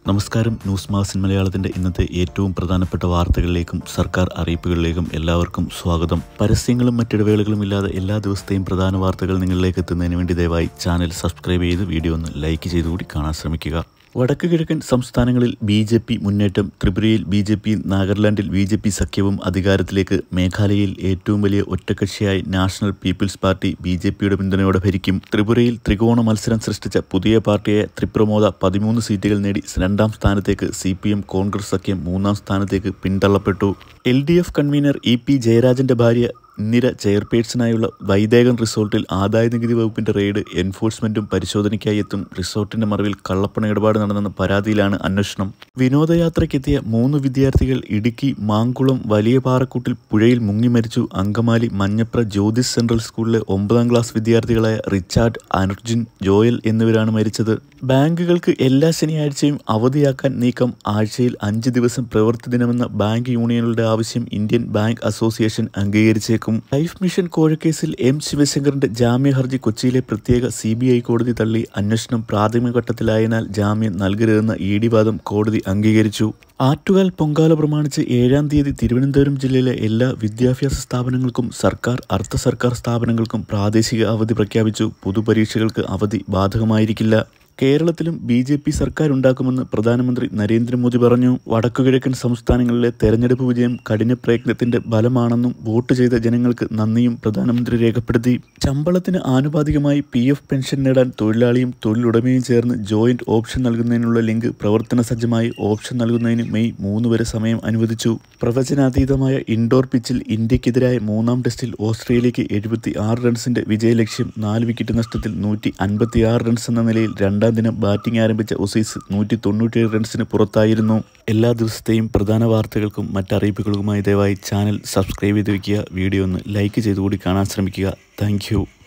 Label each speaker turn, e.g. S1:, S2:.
S1: നമസ്കാരം ന്യൂസ് മാസിൻ മലയാളത്തിന്റെ ഇന്നത്തെ ഏറ്റവും പ്രധാനപ്പെട്ട വാർത്തകളിലേക്കും സർക്കാർ അറിയിപ്പുകളിലേക്കും എല്ലാവർക്കും സ്വാഗതം പരസ്യങ്ങളും മറ്റിടവേളകളും ഇല്ലാതെ എല്ലാ ദിവസത്തെയും പ്രധാന വാർത്തകൾ നിങ്ങളിലേക്ക് എത്തുന്നതിന് വേണ്ടി ദയവായി ചാനൽ സബ്സ്ക്രൈബ് ചെയ്ത് വീഡിയോ ഒന്ന് ലൈക്ക് ചെയ്തുകൂടി കാണാൻ ശ്രമിക്കുക വടക്ക് കിഴക്കൻ സംസ്ഥാനങ്ങളിൽ ബി ജെ പി മുന്നേറ്റം ത്രിപുരയിൽ ബി ജെ പി നാഗാലാൻഡിൽ ബി ജെ പി സഖ്യവും അധികാരത്തിലേക്ക് മേഘാലയയിൽ ഏറ്റവും വലിയ ഒറ്റക്കക്ഷിയായി National People's Party B J പിയുടെ പിന്തുണയോടെ ഭരിക്കും ത്രിപുരയിൽ ത്രികോണ മത്സരം സൃഷ്ടിച്ച പുതിയ പാർട്ടിയായ ത്രിപ്രമോദ പതിമൂന്ന് സീറ്റുകൾ നേടി രണ്ടാം സ്ഥാനത്തേക്ക് സി പി എം കോൺഗ്രസ് സഖ്യം മൂന്നാം സ്ഥാനത്തേക്ക് പിന്തള്ളപ്പെട്ടു L D F convener E P ജയരാജന്റെ ഭാര്യ ഇന്ദിര ചെയർപേഴ്സണായുള്ള വൈദേകൻ റിസോർട്ടിൽ ആദായനികുതി വകുപ്പിന്റെ റെയ്ഡ് എൻഫോഴ്സ്മെന്റും പരിശോധനയ്ക്കായി എത്തും റിസോർട്ടിന്റെ മറവിൽ കള്ളപ്പണ ഇടപാട് നടന്നെന്ന പരാതിയിലാണ് അന്വേഷണം വിനോദയാത്രയ്ക്കെത്തിയ മൂന്ന് വിദ്യാർത്ഥികൾ ഇടുക്കി മാങ്കുളം വലിയ പാറക്കൂട്ടിൽ പുഴയിൽ മുങ്ങി മരിച്ചു അങ്കമാലി മഞ്ഞപ്ര ജ്യോതിസ് സെൻട്രൽ സ്കൂളിലെ ഒമ്പതാം ക്ലാസ് വിദ്യാർത്ഥികളായ റിച്ചാർഡ് അർജുൻ ജോയൽ എന്നിവരാണ് മരിച്ചത് ബാങ്കുകൾക്ക് എല്ലാ ശനിയാഴ്ചയും അവധിയാക്കാൻ നീക്കം ആഴ്ചയിൽ അഞ്ച് ദിവസം പ്രവൃത്തി ദിനമെന്ന ബാങ്ക് യൂണിയനുകളുടെ ആവശ്യം ഇന്ത്യൻ ബാങ്ക് അസോസിയേഷൻ അംഗീകരിച്ചേക്കും ലൈഫ് മിഷൻ കോഴക്കേസിൽ എം ശിവശങ്കറിന്റെ ജാമ്യ ഹർജി കൊച്ചിയിലെ പ്രത്യേക സി ബി ഐ കോടതി തള്ളി അന്വേഷണം പ്രാഥമിക ഘട്ടത്തിലായതിനാൽ ജാമ്യം നൽകരുതെന്ന ഇ ഡി വാദം കോടതി അംഗീകരിച്ചു ആറ്റുകാൽ പൊങ്കാല പ്രമാണിച്ച് ഏഴാം തീയതി തിരുവനന്തപുരം ജില്ലയിലെ എല്ലാ വിദ്യാഭ്യാസ സ്ഥാപനങ്ങൾക്കും സർക്കാർ അർദ്ധ സർക്കാർ സ്ഥാപനങ്ങൾക്കും പ്രാദേശിക അവധി പ്രഖ്യാപിച്ചു പൊതുപരീക്ഷകൾക്ക് അവധി ബാധകമായിരിക്കില്ല കേരളത്തിലും ബി ജെ പി സർക്കാർ ഉണ്ടാക്കുമെന്ന് പ്രധാനമന്ത്രി നരേന്ദ്രമോദി പറഞ്ഞു വടക്കുകിഴക്കൻ സംസ്ഥാനങ്ങളിലെ തെരഞ്ഞെടുപ്പ് വിജയം കഠിന പ്രയത്നത്തിന്റെ ഫലമാണെന്നും വോട്ട് ചെയ്ത ജനങ്ങൾക്ക് നന്ദിയും പ്രധാനമന്ത്രി രേഖപ്പെടുത്തി ശമ്പളത്തിന് ആനുപാതികമായി പി എഫ് പെൻഷൻ നേടാൻ തൊഴിലാളിയും തൊഴിലുടമയും ചേർന്ന് ജോയിന്റ് ഓപ്ഷൻ നൽകുന്നതിനുള്ള ലിങ്ക് പ്രവർത്തന സജ്ജമായി ഓപ്ഷൻ നൽകുന്നതിന് മെയ് മൂന്ന് വരെ സമയം അനുവദിച്ചു പ്രവചനാതീതമായ ഇൻഡോർ പിച്ചിൽ ഇന്ത്യക്കെതിരായ മൂന്നാം ടെസ്റ്റിൽ ഓസ്ട്രേലിയയ്ക്ക് എഴുപത്തി ആറ് റൺസിന്റെ വിജയലക്ഷ്യം നാല് വിക്കറ്റ് നഷ്ടത്തിൽ നൂറ്റി അൻപത്തി ആറ് റൺസ് എന്ന നിലയിൽ രണ്ടാം ദിനം ബാറ്റിംഗ് ആരംഭിച്ച ഒസീസ് നൂറ്റി തൊണ്ണൂറ്റിയേഴ് റൺസിന് പുറത്തായിരുന്നു എല്ലാ ദിവസത്തെയും പ്രധാന വാർത്തകൾക്കും മറ്ററിയിപ്പുകൾക്കുമായി ദയവായി ചാനൽ സബ്സ്ക്രൈബ് ചെയ്ത് വയ്ക്കുക വീഡിയോ ഒന്ന് ലൈക്ക് ചെയ്തുകൂടി കാണാൻ ശ്രമിക്കുക താങ്ക്